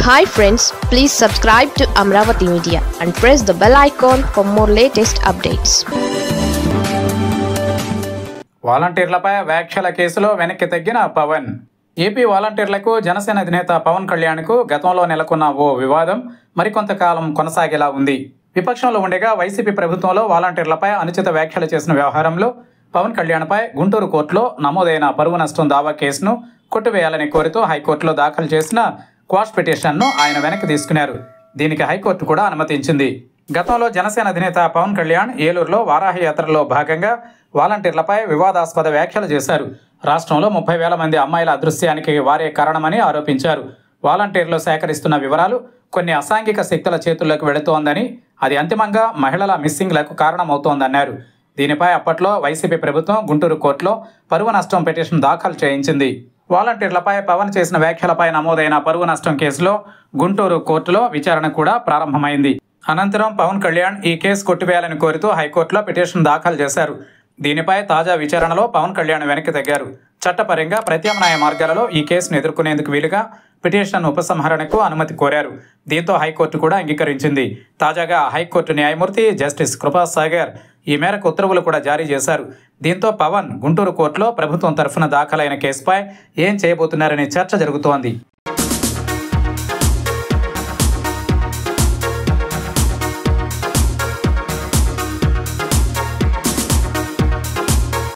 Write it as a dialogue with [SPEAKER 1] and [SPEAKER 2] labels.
[SPEAKER 1] hi friends please subscribe to Amaravati media and press the bell icon for more latest updates
[SPEAKER 2] వాలంటీర్లపై వ్యాఖ్యల కేసులో వెనక్కి తగ్గిన పవన్ ఏపీ వాలంటీర్లకు జనసేన అధినేత పవన్ కళ్యాణ్కు గతంలో నెలకొన్న ఓ వివాదం మరికొంతకాలం కొనసాగేలా ఉంది విపక్షంలో ఉండగా వైసీపీ ప్రభుత్వంలో వాలంటీర్లపై అనుచిత వ్యాఖ్యలు చేసిన వ్యవహారంలో పవన్ కళ్యాణ్పై గుంటూరు కోర్టులో నమోదైన పరువు నష్టం దావా కేసును కొట్టివేయాలని కోరుతూ హైకోర్టులో దాఖలు చేసిన క్వాష్ పిటిషన్ను ఆయన వెనక్కి తీసుకున్నారు దీనికి హైకోర్టు కూడా అనుమతించింది గతంలో జనసేన అధినేత పవన్ కళ్యాణ్ ఏలూరులో వారాహి యాత్రలో భాగంగా వాలంటీర్లపై వివాదాస్పద వ్యాఖ్యలు చేశారు రాష్ట్రంలో ముప్పై వేల మంది అమ్మాయిల అదృశ్యానికి వారే కారణమని ఆరోపించారు వాలంటీర్లు సేకరిస్తున్న వివరాలు కొన్ని అసాంఘిక శక్తుల చేతుల్లోకి వెళుతోందని అది అంతిమంగా మహిళల మిస్సింగ్లకు కారణమవుతోందన్నారు దీనిపై అప్పట్లో వైసీపీ ప్రభుత్వం గుంటూరు కోర్టులో పరువు నష్టం పిటిషన్ దాఖలు చేయించింది వాలంటీర్లపై పవన్ చేసిన వ్యాఖ్యలపై నమోదైన పరువు నష్టం కేసులో గుంటూరు కోర్టులో విచారణ కూడా ప్రారంభమైంది అనంతరం పవన్ కళ్యాణ్ ఈ కేసు కొట్టివేయాలని కోరుతూ హైకోర్టులో పిటిషన్ దాఖలు చేశారు దీనిపై తాజా విచారణలో పవన్ కళ్యాణ్ వెనక్కి తగ్గారు చట్టపరంగా ప్రత్యామ్నాయ మార్గాలలో ఈ కేసును ఎదుర్కొనేందుకు వీలుగా పిటిషన్ ఉపసంహరణకు అనుమతి కోరారు దీంతో హైకోర్టు కూడా అంగీకరించింది తాజాగా హైకోర్టు న్యాయమూర్తి జస్టిస్ కృపా సాగర్ ఈ మేరకు ఉత్తర్వులు కూడా జారీ చేశారు దీంతో పవన్ గుంటూరు కోర్టులో ప్రభుత్వం తరఫున దాఖలైన కేసుపై ఏం చేయబోతున్నారనే చర్చ జరుగుతోంది